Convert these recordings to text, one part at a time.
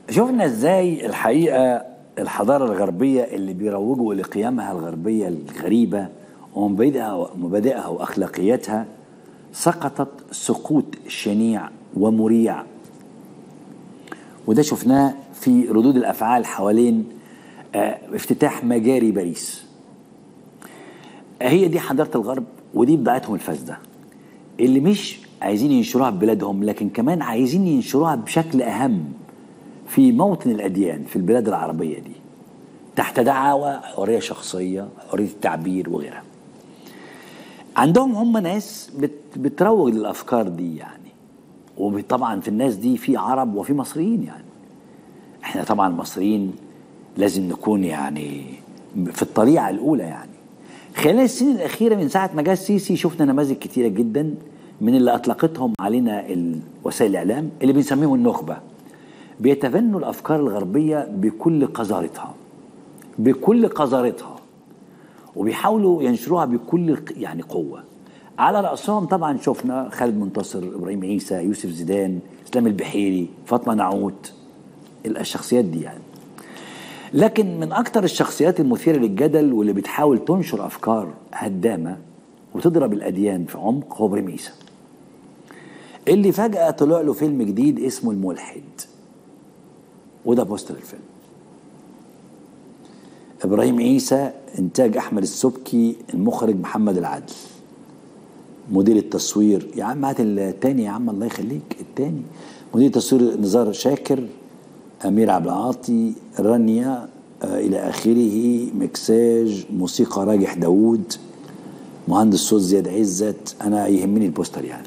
شفنا ازاي الحقيقه الحضاره الغربيه اللي بيروجوا لقيمها الغربيه الغريبه ومبادئها ومبادئها واخلاقياتها سقطت سقوط شنيع ومريع وده شفناه في ردود الافعال حوالين آه، افتتاح مجاري باريس هي دي حضاره الغرب ودي بضاعتهم الفاسده اللي مش عايزين ينشروها ببلادهم لكن كمان عايزين ينشروها بشكل اهم في موطن الاديان في البلاد العربيه دي تحت دعاوى حريه شخصيه حريه التعبير وغيرها عندهم هم ناس بت بتروج للافكار دي يعني وطبعا في الناس دي في عرب وفي مصريين يعني احنا طبعا المصريين لازم نكون يعني في الطليعه الاولى يعني خلال السنين الاخيره من ساعه ما جه السيسي شفنا نماذج كتيره جدا من اللي اطلقتهم علينا وسائل الاعلام اللي بنسميهم النخبه بيتبنوا الافكار الغربيه بكل قذارتها بكل قذارتها وبيحاولوا ينشروها بكل يعني قوه على راسهم طبعا شفنا خالد منتصر ابراهيم عيسى يوسف زيدان اسلام البحيري فاطمه نعوت الشخصيات دي يعني لكن من اكتر الشخصيات المثيره للجدل واللي بتحاول تنشر افكار هدامه وتضرب الاديان في عمق هو ابراهيم عيسى اللي فجاه طلع له فيلم جديد اسمه الملحد وده بوستر الفيلم ابراهيم عيسى انتاج احمد السبكي المخرج محمد العدل مدير التصوير يا عم هات التاني يا عم الله يخليك التاني مدير التصوير نزار شاكر امير عبد العاطي رانيا آه الى اخره مكساج موسيقى راجح داوود مهندس صوت زياد عزت انا يهمني البوستر يعني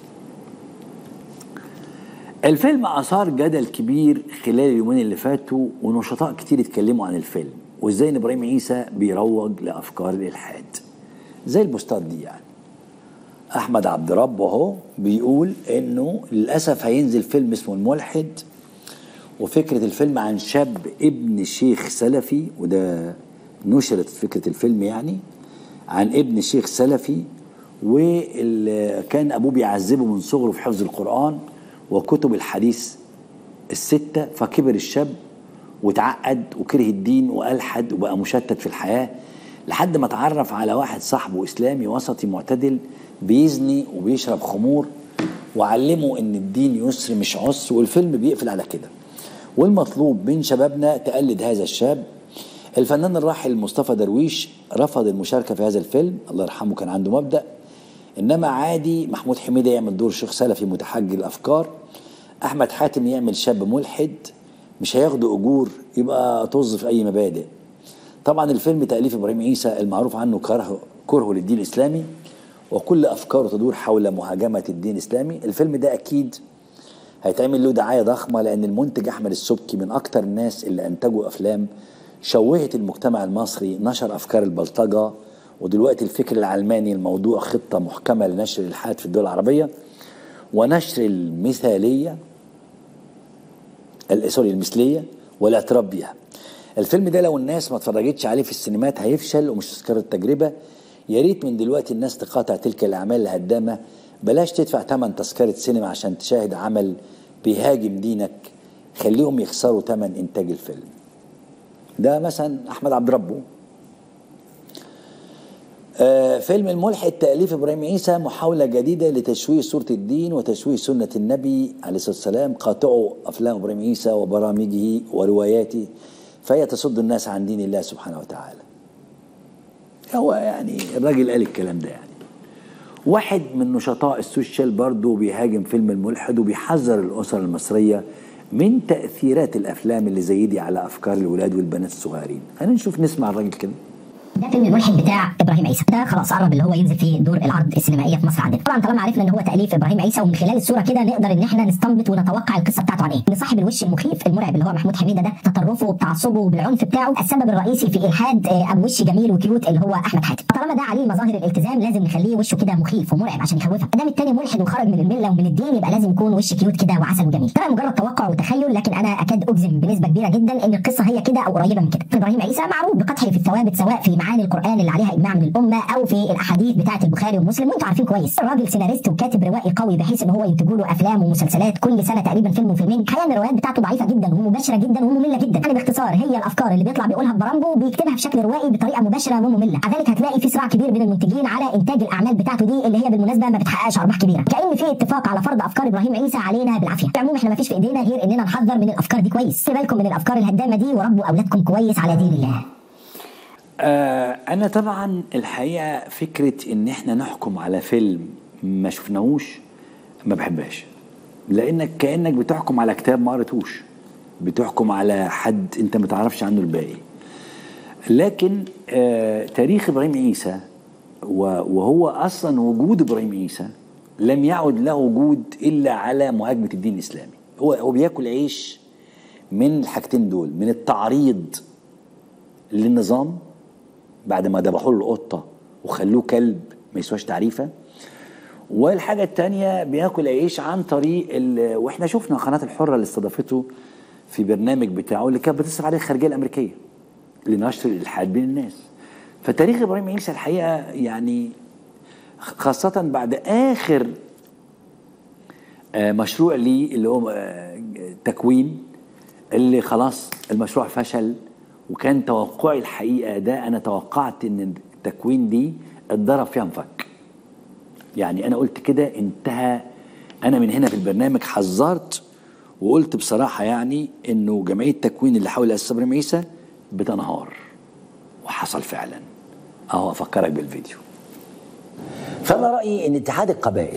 الفيلم اثار جدل كبير خلال اليومين اللي فاتوا ونشطاء كتير اتكلموا عن الفيلم وازاي ان ابراهيم عيسى بيروج لافكار الالحاد زي البوستات دي يعني احمد عبد رب اهو بيقول انه للاسف هينزل فيلم اسمه الملحد وفكره الفيلم عن شاب ابن شيخ سلفي وده نشرت فكره الفيلم يعني عن ابن شيخ سلفي وكان ابوه بيعذبه من صغره في حفظ القران وكتب الحديث الستة فكبر الشاب وتعقد وكره الدين وألحد وبقى مشتت في الحياة لحد ما اتعرف على واحد صاحبه إسلامي وسطي معتدل بيزني وبيشرب خمور وعلمه إن الدين يسر مش عسر والفيلم بيقفل على كده والمطلوب من شبابنا تقلد هذا الشاب الفنان الراحل مصطفى درويش رفض المشاركة في هذا الفيلم الله يرحمه كان عنده مبدأ انما عادي محمود حميده يعمل دور شيخ سلفي متحجر الافكار احمد حاتم يعمل شاب ملحد مش هياخدوا اجور يبقى طز في اي مبادئ طبعا الفيلم تاليف ابراهيم عيسى المعروف عنه كره كرهه للدين الاسلامي وكل افكاره تدور حول مهاجمه الدين الاسلامي الفيلم ده اكيد هيتعمل له دعايه ضخمه لان المنتج احمد السبكي من اكتر الناس اللي انتجوا افلام شوهت المجتمع المصري نشر افكار البلطجه ودلوقتي الفكر العلماني الموضوع خطة محكمة لنشر الإلحاد في الدول العربية ونشر المثالية سوري المثلية والاعتراف بيها الفيلم ده لو الناس ما اتفرجتش عليه في السينمات هيفشل ومش تذكر التجربة يا ريت من دلوقتي الناس تقاطع تلك الأعمال الهدامة بلاش تدفع ثمن تذكرة سينما عشان تشاهد عمل بيهاجم دينك خليهم يخسروا ثمن إنتاج الفيلم ده مثلا أحمد عبد ربه آه فيلم الملحد تأليف إبراهيم عيسى محاولة جديدة لتشويه صورة الدين وتشويه سنة النبي عليه الصلاة والسلام قاطعوا أفلام إبراهيم عيسى وبرامجه ورواياته فهي تصد الناس عن دين الله سبحانه وتعالى هو يعني الراجل قال الكلام ده يعني واحد من نشطاء السوشيال برضه بيهاجم فيلم الملحد وبيحذر الأسر المصرية من تأثيرات الأفلام اللي زي دي على أفكار الولاد والبنات الصغيرين خلينا نشوف نسمع الراجل كده ده فيلم الملحد بتاع ابراهيم عيسى ده خلاص قرب اللي هو ينزل في دور العرض السينمائيه في مصر عندنا طبعا طالما عرفنا ان هو تاليف ابراهيم عيسى ومن خلال الصوره كده نقدر ان احنا نستنبط ونتوقع القصه بتاعته عن ايه ان صاحب الوش المخيف المرعب اللي هو محمود حميده ده تطرفه وبتعصبه وبالعنف بتاعه السبب الرئيسي في الحاد ابو وش جميل وكيوت اللي هو احمد حاتم طالما ده عليه مظاهر الالتزام لازم نخليه وشه كده مخيف ومرعب عشان يخوفك ادام التاني ملحد وخرج من المله ومن الدين يبقى لازم يكون وش كيوت كده وعسل وجميل طبعا مجرد توقع وتخيل لكن انا اكاد اجزم بنسبه كبيره جدا ان القصه هي كده او قريبه من كده ابراهيم عيسى معروف بقدحه في الثوابت سواء في معاني القران اللي عليها اجماع من الامه او في الاحاديث بتاعه البخاري ومسلم وانتم عارفين كويس الراجل سيناريست وكاتب روائي قوي بحيث ان هو ينتجوا له افلام ومسلسلات كل سنه تقريبا فيلم وفيلمين الحقيقه ان الروايات بتاعته ضعيفه جدا ومباشره جدا وممله جدا يعني باختصار هي الافكار اللي بيطلع بيقولها ببرامبو بيكتبها في شكل روائي بطريقه مباشره وممله مع ذلك هتلاقي في صراع كبير بين المنتجين على انتاج الاعمال بتاعته دي اللي هي بالمناسبه ما بتحققش ارباح كبيره كان في اتفاق على فرض افكار ابراهيم عيسى علينا بالعافيه في العموم احنا ما فيش في ايدينا غير اننا نحذر من الافكار دي كويس خلي بالكم من الافكار الهدامه دي وربوا اولادكم كويس على دين الله آه انا طبعا الحقيقه فكره ان احنا نحكم على فيلم ما شفناهوش ما بحبهاش لانك كانك بتحكم على كتاب ما قريتهوش بتحكم على حد انت ما تعرفش عنه الباقي لكن آه تاريخ ابراهيم عيسى و- وهو اصلا وجود ابراهيم عيسى لم يعد له وجود الا على مهاجمه الدين الاسلامي هو هو بياكل عيش من الحاجتين دول من التعريض للنظام بعد ما ذبحوا له القطه وخلوه كلب ما يسواش تعريفه والحاجه الثانيه بياكل عيش عن طريق ال- واحنا شفنا قناه الحره اللي استضافته في برنامج بتاعه اللي كانت بتصرف عليه الخارجيه الامريكيه لنشر الالحاد بين الناس فتاريخ ابراهيم عيسى الحقيقه يعني خاصه بعد اخر آه، مشروع ليه اللي هو آه، تكوين اللي خلاص المشروع فشل وكان توقعي الحقيقه ده انا توقعت ان التكوين دي اتضرب فيها مفك يعني انا قلت كده انتهى انا من هنا في البرنامج حذرت وقلت بصراحه يعني انه جمعيه التكوين اللي حاول ياسس ابراهيم عيسى بتنهار وحصل فعلا اهو افكرك بالفيديو فانا رايي ان اتحاد القبائل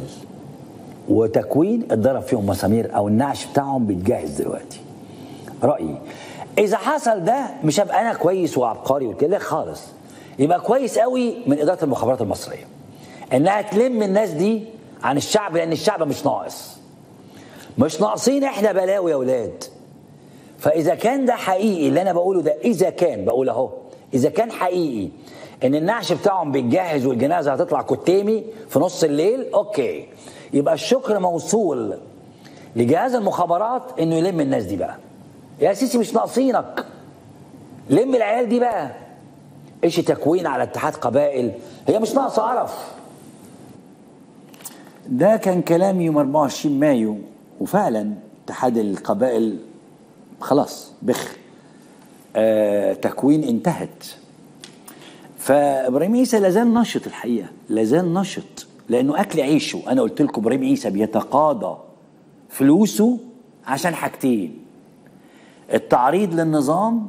وتكوين اتضرب فيهم مسامير او النعش بتاعهم بيتجهز دلوقتي رايي اذا حصل ده مش هبقى انا كويس وعبقري وكده خالص يبقى كويس قوي من اداره المخابرات المصريه انها تلم الناس دي عن الشعب لان الشعب مش ناقص مش ناقصين احنا بلاوي يا اولاد فاذا كان ده حقيقي اللي انا بقوله ده اذا كان بقول اهو اذا كان حقيقي ان النعش بتاعهم بيتجهز والجنازه هتطلع كتيمي في نص الليل اوكي يبقى الشكر موصول لجهاز المخابرات انه يلم الناس دي بقى يا سيسي مش ناقصينك لم العيال دي بقى ايش تكوين على اتحاد قبائل هي مش ناقصه قرف ده كان كلام يوم 24 مايو وفعلا اتحاد القبائل خلاص بخ آه تكوين انتهت فابراهيم عيسى لازال نشط الحقيقه لازال نشط لانه اكل عيشه انا قلت لكم ابراهيم عيسى بيتقاضى فلوسه عشان حاجتين التعريض للنظام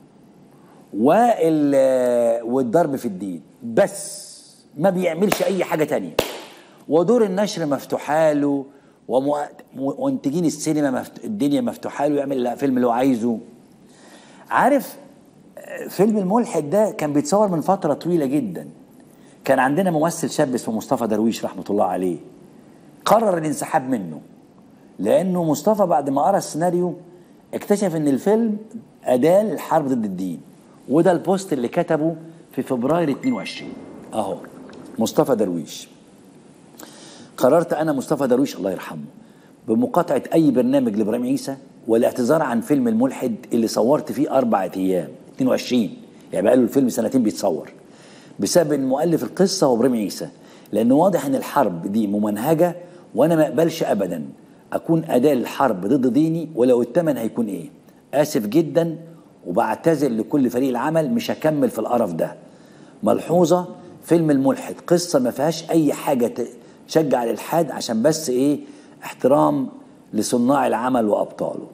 وال والضرب في الدين بس ما بيعملش اي حاجه تانية ودور النشر مفتوحه له ومنتجين السينما مفت... الدنيا مفتوحه له يعمل الفيلم اللي هو عايزه عارف فيلم الملحد ده كان بيتصور من فتره طويله جدا كان عندنا ممثل شاب اسمه مصطفى درويش رحمه الله عليه قرر الانسحاب منه لانه مصطفى بعد ما قرا السيناريو اكتشف ان الفيلم اداه للحرب ضد الدين وده البوست اللي كتبه في فبراير 22 اهو مصطفى درويش قررت انا مصطفى درويش الله يرحمه بمقاطعه اي برنامج لابراهيم عيسى والاعتذار عن فيلم الملحد اللي صورت فيه اربع ايام 22 يعني بقى له الفيلم سنتين بيتصور بسبب ان مؤلف القصه هو ابراهيم عيسى لان واضح ان الحرب دي ممنهجه وانا ما اقبلش ابدا اكون اداه للحرب ضد ديني ولو الثمن هيكون ايه اسف جدا وبعتذر لكل فريق العمل مش هكمل في القرف ده ملحوظه فيلم الملحد قصه ما فيهاش اي حاجه تشجع الالحاد عشان بس ايه احترام لصناع العمل وابطاله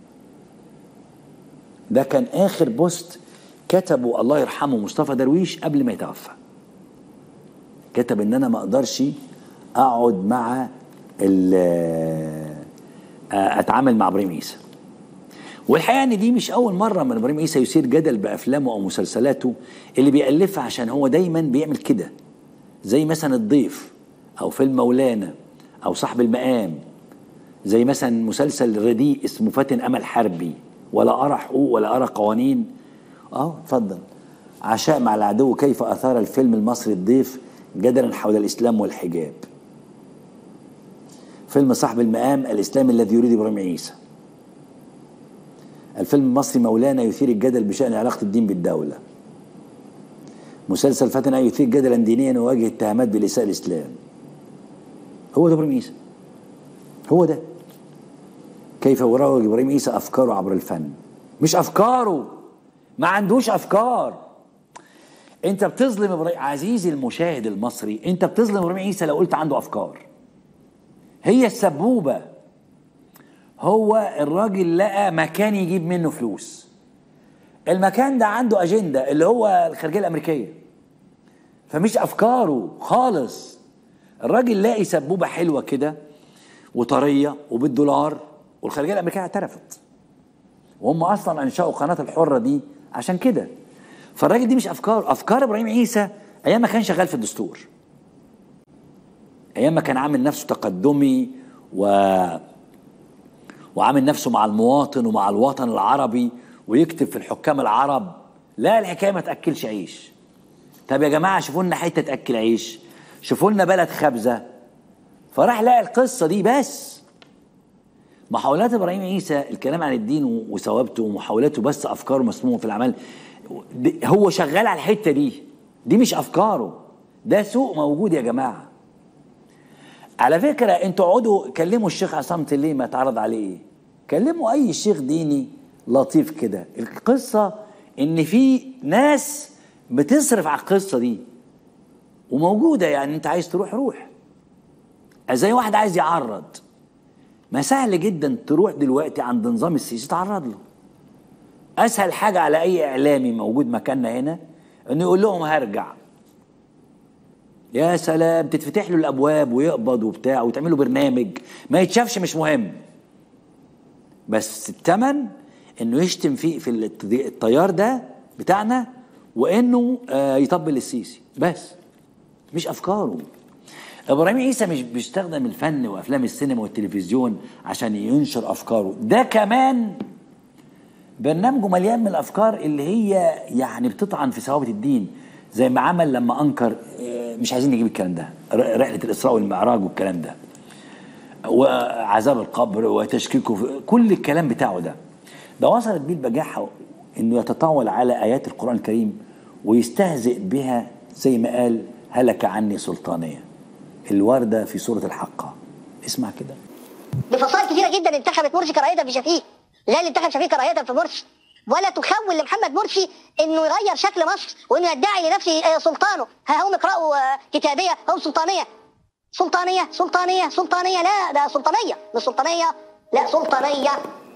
ده كان اخر بوست كتبه الله يرحمه مصطفى درويش قبل ما يتوفى كتب ان انا ما اقدرش اقعد مع اتعامل مع ابراهيم عيسى والحقيقه ان دي مش اول مره من ابراهيم عيسى يثير جدل بافلامه او مسلسلاته اللي بيالفها عشان هو دايما بيعمل كده زي مثلا الضيف او فيلم مولانا او صاحب المقام زي مثلا مسلسل رديء اسمه فاتن امل حربي ولا ارى حقوق ولا ارى قوانين اه اتفضل عشاء مع العدو كيف اثار الفيلم المصري الضيف جدلا حول الاسلام والحجاب فيلم صاحب المقام الاسلام الذي يريد ابراهيم عيسى الفيلم المصري مولانا يثير الجدل بشان علاقه الدين بالدوله مسلسل فتن أن يثير جدلا دينيا ويواجه اتهامات بالإساءة الإسلام هو ده إبراهيم عيسى هو ده كيف يروج إبراهيم عيسى أفكاره عبر الفن مش أفكاره ما عندوش أفكار أنت بتظلم إبراهيم عزيزي المشاهد المصري أنت بتظلم إبراهيم عيسى لو قلت عنده أفكار هي السبوبة هو الراجل لقى مكان يجيب منه فلوس المكان ده عنده أجندة اللي هو الخارجية الأمريكية فمش أفكاره خالص الراجل لاقي سبوبة حلوة كده وطرية وبالدولار والخارجية الأمريكية اعترفت وهم أصلا أنشأوا قناة الحرة دي عشان كده فالراجل دي مش أفكار أفكار إبراهيم عيسى أيام ما كان شغال في الدستور أيام ما كان عامل نفسه تقدمي و وعامل نفسه مع المواطن ومع الوطن العربي ويكتب في الحكام العرب لا الحكايه ما تاكلش عيش طب يا جماعه شوفوا لنا حته تاكل عيش شوفوا لنا بلد خبزه فراح لقى القصه دي بس محاولات ابراهيم عيسى الكلام عن الدين وثوابته ومحاولاته بس افكاره مسمومه في الاعمال هو شغال على الحته دي دي مش افكاره ده سوق موجود يا جماعه على فكره انتوا اقعدوا كلموا الشيخ عصام ليه ما اتعرض عليه ايه كلموا اي شيخ ديني لطيف كده القصه ان في ناس بتصرف على القصه دي وموجوده يعني انت عايز تروح روح زي واحد عايز يعرض ما سهل جدا تروح دلوقتي عند نظام السيسي تعرض له اسهل حاجه على اي اعلامي موجود مكاننا هنا انه يقول لهم هرجع يا سلام تتفتح له الابواب ويقبض وبتاع وتعمل له برنامج ما يتشافش مش مهم بس الثمن انه يشتم في في التيار ده بتاعنا وانه آه يطبل السيسي بس مش افكاره ابراهيم عيسى مش بيستخدم الفن وافلام السينما والتلفزيون عشان ينشر افكاره ده كمان برنامجه مليان من الافكار اللي هي يعني بتطعن في ثوابت الدين زي ما عمل لما انكر مش عايزين نجيب الكلام ده رحله الاسراء والمعراج والكلام ده وعذاب القبر وتشكيكه في كل الكلام بتاعه ده ده وصلت بيه البجاحه انه يتطاول على ايات القران الكريم ويستهزئ بها زي ما قال هلك عني سلطانيه الورده في سوره الحقه اسمع كده بفصائل كثيره جدا انتخبت مرسي كراهيه في شفيق لا اللي انتخب شفيق كراهيه في مرسي ولا تخول لمحمد مرسي انه يغير شكل مصر وانه يدعي لنفسه سلطانه ها هم اقرأوا كتابيه هم سلطانيه سلطانيه سلطانيه سلطانيه لا ده سلطانيه مش سلطانيه لا سلطانيه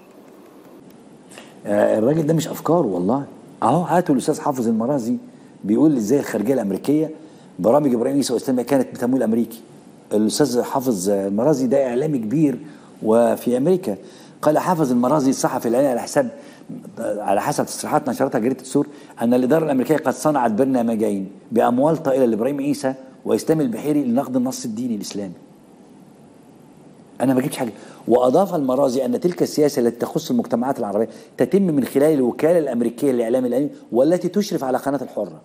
آه الراجل ده مش افكاره والله اهو هاتوا الاستاذ حافظ المرازي بيقول ازاي الخارجيه الامريكيه برامج ابراهيم عيسى والاسلاميه كانت بتمويل امريكي الاستاذ حافظ المرازي ده اعلامي كبير وفي امريكا قال حافظ المرازي الصحفي الاعلامي على حساب على حسب تصريحات نشرتها جريده السور ان الاداره الامريكيه قد صنعت برنامجين باموال طائله لابراهيم عيسى واسلام البحيري لنقد النص الديني الاسلامي. انا ما جبتش حاجه واضاف المرازي ان تلك السياسه التي تخص المجتمعات العربيه تتم من خلال الوكاله الامريكيه للاعلام الامني والتي تشرف على قناه الحره.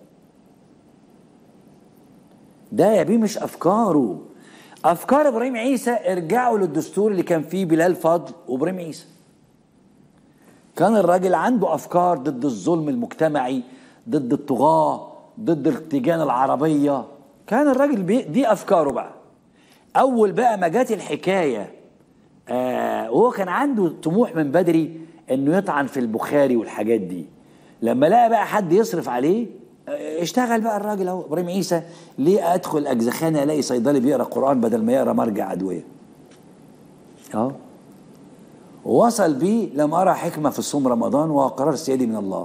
ده يا بيه مش افكاره افكار ابراهيم عيسى ارجعوا للدستور اللي كان فيه بلال فضل وابراهيم عيسى. كان الراجل عنده افكار ضد الظلم المجتمعي ضد الطغاه ضد التيجان العربيه كان الراجل بي دي افكاره بقى اول بقى ما جت الحكايه آه وهو كان عنده طموح من بدري انه يطعن في البخاري والحاجات دي لما لقى بقى حد يصرف عليه آه اشتغل بقى الراجل اهو ابراهيم عيسى ليه ادخل اجزخانه الاقي صيدلي بيقرا قران بدل ما يقرا مرجع ادويه اه ووصل بيه لم أرى حكمة في صوم رمضان وهو قرار سيادي من الله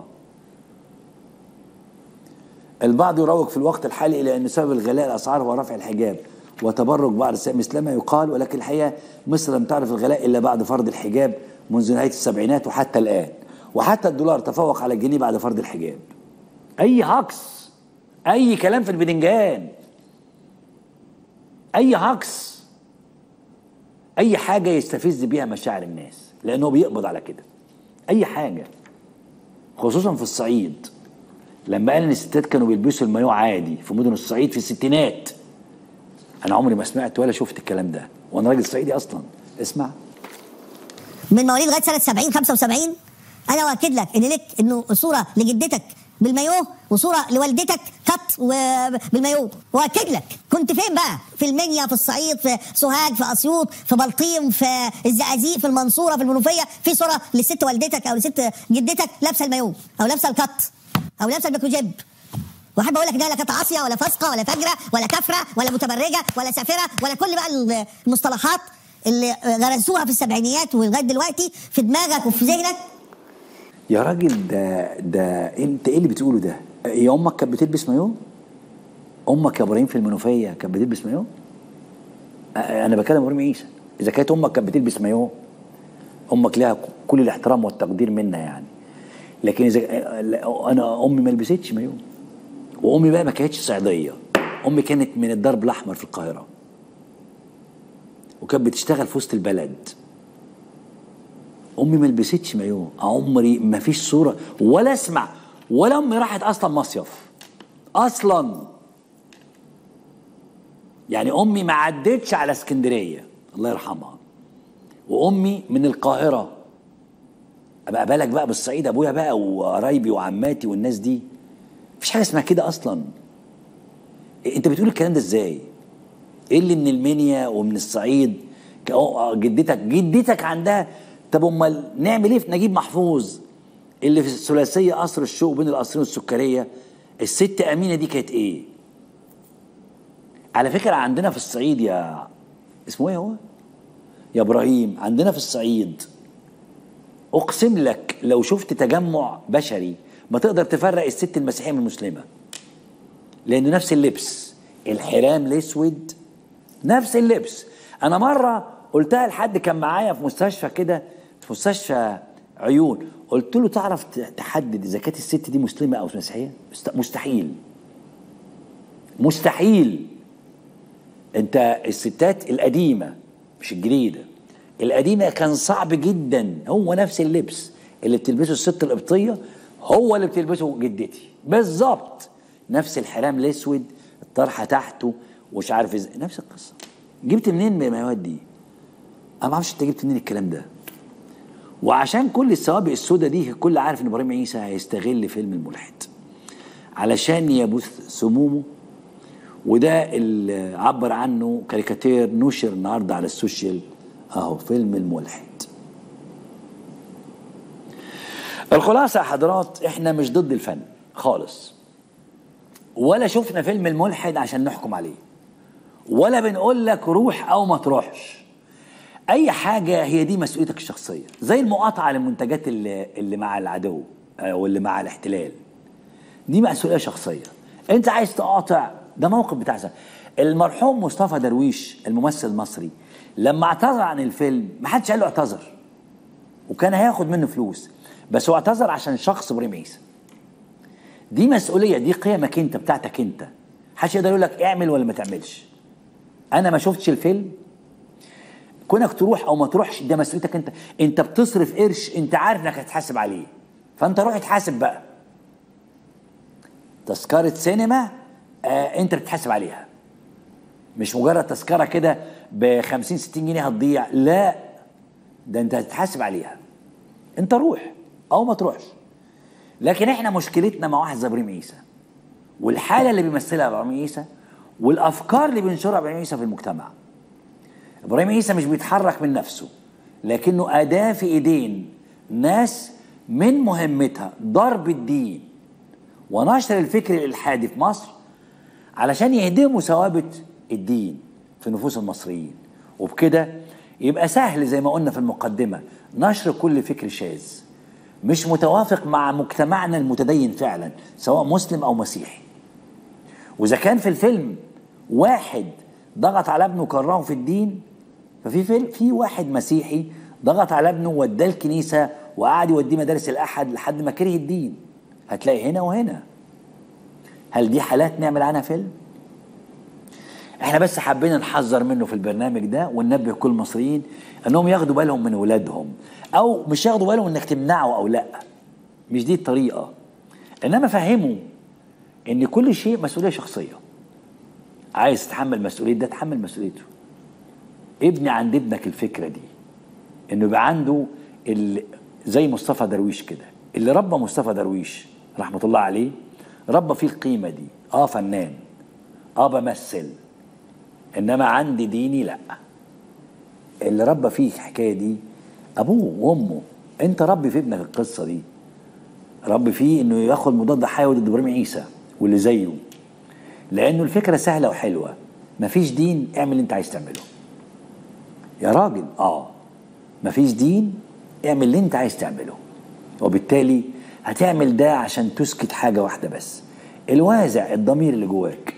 البعض يروج في الوقت الحالي إلى أن سبب الغلاء الأسعار هو رفع الحجاب وتبرج بعض مثل ما يقال ولكن الحقيقة مصر لم تعرف الغلاء إلا بعد فرض الحجاب منذ نهاية السبعينات وحتى الآن وحتى الدولار تفوق على الجنيه بعد فرض الحجاب أي هكس أي كلام في البدنجان أي هكس أي حاجة يستفز بيها مشاعر الناس لأنه بيقبض على كده أي حاجة خصوصا في الصعيد لما قال ان الستات كانوا بيلبسوا المايو عادي في مدن الصعيد في الستينات انا عمري ما سمعت ولا شفت الكلام ده وانا راجل صعيدي اصلا اسمع من مواليد لغايه سنه 70 75 انا واكد لك ان لك انه صوره لجدتك بالمايو وصوره لوالدتك كت وبالمايو واكد لك كنت فين بقى في المنيا في الصعيد في سوهاج في اسيوط في بلطيم في الزقازيق في المنصوره في المنوفيه في صوره لست والدتك او لست جدتك لابسه المايو او لابسه الكت او لابسه البكوجيب واحب اقول لك انها لا كانت عاصيه ولا فاسقه ولا فجره ولا كافره ولا متبرجه ولا سافره ولا كل بقى المصطلحات اللي غرسوها في السبعينيات ولغايه دلوقتي في دماغك وفي ذهنك يا راجل ده ده انت ايه اللي بتقوله ده؟ هي امك كانت بتلبس مايو؟ امك يا ابراهيم في المنوفيه كانت بتلبس مايو؟ أ- انا بكلم ابراهيم عيسى اذا كانت امك كانت بتلبس مايو امك لها كل الاحترام والتقدير منا يعني لكن اذا لا، انا امي ما لبستش مايو وامي بقى ما كانتش صعيديه امي كانت من الدرب الاحمر في القاهره وكانت بتشتغل في وسط البلد امي ما لبستش مايو عمري ما فيش صوره ولا اسمع ولا امي راحت اصلا مصيف اصلا يعني امي ما عدتش على اسكندريه الله يرحمها وامي من القاهره ابقى بالك بقى بالصعيد ابويا بقى وقرايبي وعماتي والناس دي مفيش حاجه اسمها كده اصلا انت بتقول الكلام ده ازاي ايه اللي من المنيا ومن الصعيد ك- آه، جدتك جدتك عندها طب امال نعمل ايه في نجيب محفوظ اللي في الثلاثيه قصر الشوق بين القصرين والسكريه الست امينه دي كانت ايه على فكره عندنا في الصعيد يا اسمه ايه هو يا ابراهيم عندنا في الصعيد اقسم لك لو شفت تجمع بشري ما تقدر تفرق الست المسيحيه من المسلمه لان نفس اللبس الحرام الاسود نفس اللبس انا مره قلتها لحد كان معايا في مستشفى كده في مستشفى عيون قلت له تعرف ت- تحدد اذا كانت الست دي مسلمه او مسيحيه مست- مستحيل مستحيل انت الستات القديمه مش الجديده القديمه كان صعب جدا هو نفس اللبس اللي بتلبسه الست القبطيه هو اللي بتلبسه جدتي بالظبط نفس الحرام الاسود الطرحه تحته ومش عارف ازاي نفس القصه جبت منين من المواد دي انا ما اعرفش انت جبت منين الكلام ده وعشان كل السوابق السوداء دي الكل عارف ان ابراهيم عيسى هيستغل فيلم الملحد علشان يبث سمومه وده اللي عبر عنه كاريكاتير نشر النهارده على السوشيال اهو فيلم الملحد الخلاصه يا حضرات احنا مش ضد الفن خالص ولا شفنا فيلم الملحد عشان نحكم عليه ولا بنقول لك روح او ما تروحش اي حاجه هي دي مسؤوليتك الشخصيه زي المقاطعه للمنتجات اللي, اللي مع العدو او اللي مع الاحتلال دي مسؤوليه شخصيه انت عايز تقاطع ده موقف بتاع زمان. المرحوم مصطفى درويش الممثل المصري لما اعتذر عن الفيلم ما حدش قال له اعتذر وكان هياخد منه فلوس بس هو اعتذر عشان شخص ابراهيم عيسى دي مسؤوليه دي قيمك انت بتاعتك انت محدش يقدر يقول لك اعمل ولا ما تعملش انا ما شفتش الفيلم كونك تروح او ما تروحش ده مسؤوليتك انت انت بتصرف قرش انت عارف انك هتحاسب عليه فانت روح اتحاسب بقى تذكرة سينما آه انت بتحاسب عليها مش مجرد تذكرة كده ب 50 60 جنيه هتضيع لا ده انت هتتحاسب عليها انت روح او ما تروحش لكن احنا مشكلتنا مع واحد زي ابراهيم عيسى والحاله اللي بيمثلها ابراهيم عيسى والافكار اللي بينشرها ابراهيم عيسى في المجتمع ابراهيم عيسى مش بيتحرك من نفسه لكنه اداه في ايدين ناس من مهمتها ضرب الدين ونشر الفكر الالحادي في مصر علشان يهدموا ثوابت الدين في نفوس المصريين وبكده يبقى سهل زي ما قلنا في المقدمه نشر كل فكر شاذ مش متوافق مع مجتمعنا المتدين فعلا سواء مسلم او مسيحي واذا كان في الفيلم واحد ضغط على ابنه وكرهه في الدين ففي فيلم في واحد مسيحي ضغط على ابنه ووداه الكنيسه وقعد يوديه مدارس الاحد لحد ما كره الدين هتلاقي هنا وهنا هل دي حالات نعمل عنها فيلم احنا بس حبينا نحذر منه في البرنامج ده وننبه كل المصريين انهم ياخدوا بالهم من ولادهم او مش ياخدوا بالهم انك تمنعه او لا مش دي الطريقه انما فهموا ان كل شيء مسؤوليه شخصيه عايز تتحمل مسؤوليه ده تحمل مسؤوليته ابني عند ابنك الفكره دي انه يبقى عنده ال... زي مصطفى درويش كده اللي ربى مصطفى درويش رحمه الله عليه ربى فيه القيمه دي اه فنان اه بمثل انما عندي ديني لا اللي ربى فيه الحكايه دي ابوه وامه انت ربي في ابنك القصه دي ربي فيه انه ياخد مضاد حيوي ضد ابراهيم عيسى واللي زيه لانه الفكره سهله وحلوه مفيش دين اعمل اللي انت عايز تعمله يا راجل اه مفيش دين اعمل اللي انت عايز تعمله وبالتالي هتعمل ده عشان تسكت حاجه واحده بس الوازع الضمير اللي جواك